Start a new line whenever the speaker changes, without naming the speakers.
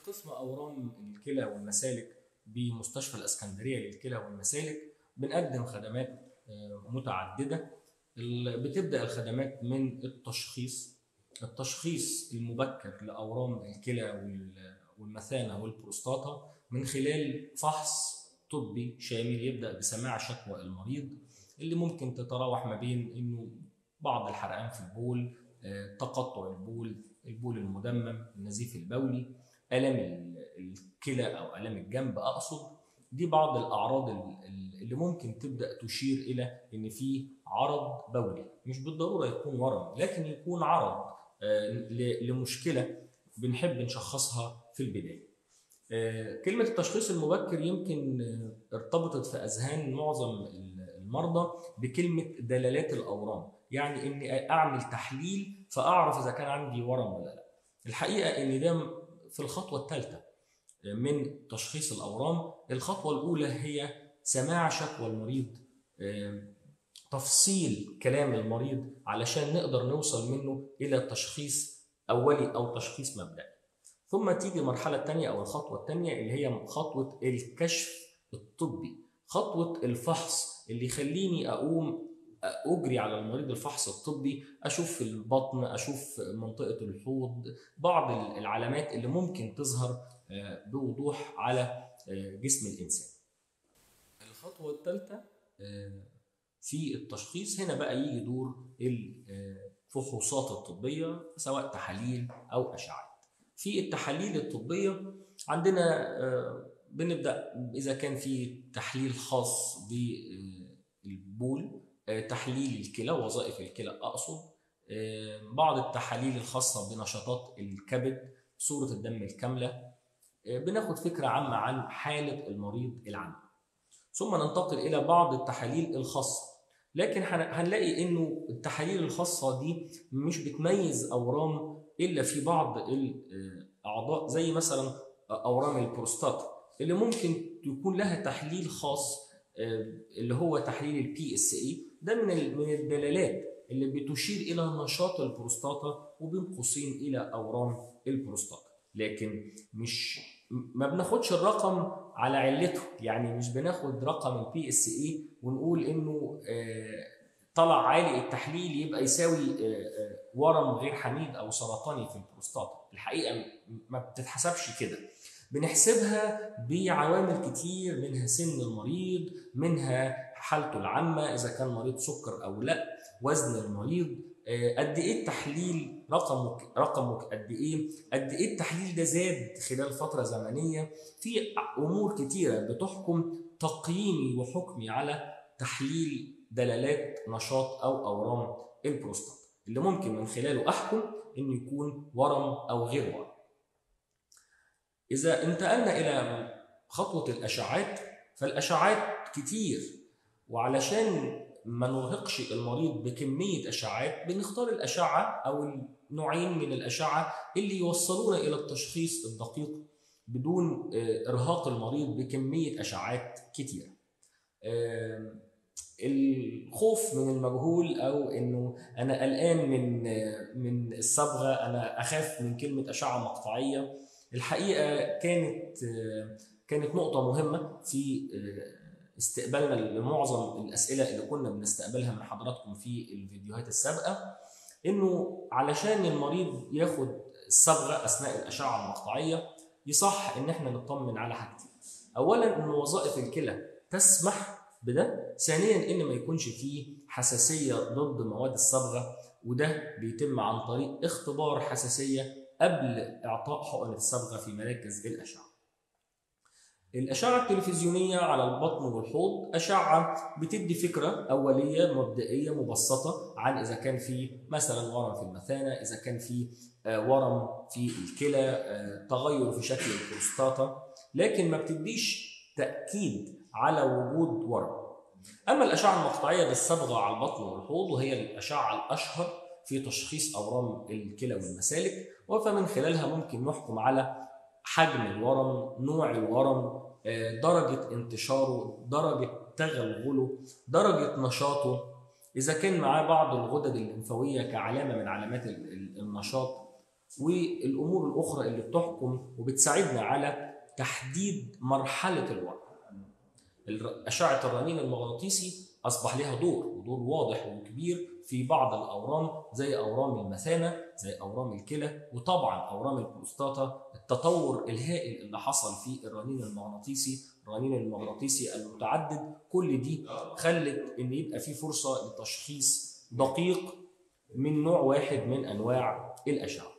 قسم اورام الكلى والمسالك بمستشفى الاسكندريه للكلى والمسالك بنقدم خدمات آه، متعدده ال- بتبدا الخدمات من التشخيص التشخيص المبكر لاورام الكلى وال- والمثانه والبروستاتا من خلال فحص طبي شامل يبدا بسماع شكوى المريض اللي ممكن تتراوح ما بين انه بعض الحرقان في البول آه، تقطع البول البول المدمم النزيف البولي الام ال- الكلى او الام الجنب اقصد دي بعض الاعراض ال- ال- اللي ممكن تبدا تشير الى ان في عرض بولي مش بالضروره يكون ورم لكن يكون عرض آه، ل- لمشكله بنحب نشخصها في البدايه آه، كلمه التشخيص المبكر يمكن آه، ارتبطت في اذهان معظم ال- المرضى بكلمه دلالات الاورام يعني اني اعمل تحليل فاعرف اذا كان عندي ورم ولا لا الحقيقه ان ده في الخطوه الثالثه من تشخيص الاورام الخطوه الاولى هي سماع شكوى المريض آه، تفصيل كلام المريض علشان نقدر نوصل منه الى تشخيص اولي او تشخيص مبدئي ثم تيجي المرحله الثانيه او الخطوه الثانيه اللي هي خطوه الكشف الطبي خطوه الفحص اللي يخليني اقوم اجري على المريض الفحص الطبي اشوف البطن اشوف منطقه الحوض بعض العلامات اللي ممكن تظهر آه، بوضوح على آه، جسم الانسان الخطوه الثالثه في التشخيص هنا بقى يجي دور الفحوصات الطبيه سواء تحاليل او اشعات في التحاليل الطبيه عندنا آه، بنبدا اذا كان في تحليل خاص بالبول آه، تحليل الكلى وظائف الكلى اقصد آه، بعض التحاليل الخاصه بنشاطات الكبد صوره الدم الكامله آه، بناخد فكره عامه عن حاله المريض العام ثم ننتقل الى بعض التحاليل الخاصه لكن هن- هنلاقي انه التحاليل الخاصه دي مش بتميز اورام الا في بعض الاعضاء زي مثلا اورام البروستاتا اللي ممكن يكون لها تحليل خاص آه، اللي هو تحليل البي اس اي ده من ال- من الدلالات اللي بتشير الى نشاط البروستاتا وبين قوسين الى اورام البروستاتا لكن مش ما بناخدش الرقم على علته يعني مش بناخد رقم البي اس اي ونقول انه آه، طلع عالي التحليل يبقى يساوي آه، آه، ورم غير حميد او سرطاني في البروستاتا الحقيقه م- ما بتتحسبش كده بنحسبها بعوامل كتير منها سن المريض منها حالته العامه اذا كان مريض سكر او لا وزن المريض آه، قد ايه التحليل رقمه رقمه قد ايه قد ايه التحليل ده زاد خلال فتره زمنيه في امور كتيره بتحكم تقييمي وحكمي على تحليل دلالات نشاط او اورام البروستاتا اللي ممكن من خلاله احكم انه يكون ورم او غير ورم. اذا انتقلنا الى خطوه الاشعاعات فالاشعاعات كتير وعلشان ما نرهقش المريض بكميه اشعاعات بنختار الاشعه او النوعين من الاشعه اللي يوصلونا الى التشخيص الدقيق بدون آه، ارهاق المريض بكميه اشعاعات كتيره. آم، الخوف من المجهول او انه انا قلقان من آه، من الصبغه انا اخاف من كلمه اشعه مقطعيه الحقيقه كانت آه، كانت نقطه مهمه في آه، استقبالنا لمعظم الاسئله اللي كنا بنستقبلها من حضراتكم في الفيديوهات السابقه انه علشان المريض ياخد الصبغه اثناء الاشعه المقطعيه يصح ان احنا نطمن على حاجتين اولا ان وظائف الكلى تسمح بده ثانيا ان ما يكونش فيه حساسيه ضد مواد الصبغه وده بيتم عن طريق اختبار حساسيه قبل اعطاء حقن الصبغه في مراكز الاشعه الأشعة التلفزيونية على البطن والحوض أشعة بتدي فكرة أولية مبدئية مبسطة عن إذا كان في مثلا ورم في المثانة إذا كان في آه، ورم في الكلى آه، تغير في شكل البروستاتا لكن ما بتديش تأكيد على وجود ورم أما الأشعة المقطعية بالصبغة على البطن والحوض وهي الأشعة الأشهر في تشخيص أورام الكلى والمسالك وفمن خلالها ممكن نحكم على حجم الورم نوع الورم آه، درجة انتشاره درجة تغلغله درجة نشاطه إذا كان معاه بعض الغدد الليمفاوية كعلامة من علامات ال- ال- النشاط والامور الاخرى اللي بتحكم وبتساعدنا على تحديد مرحله الوعي. الر- اشعه الرنين المغناطيسي اصبح لها دور ودور واضح وكبير في بعض الاورام زي اورام المثانه زي اورام الكلى وطبعا اورام البروستاتا التطور الهائل اللي حصل في الرنين المغناطيسي الرنين المغناطيسي المتعدد كل دي خلت ان يبقى في فرصه لتشخيص دقيق من نوع واحد من انواع الاشعه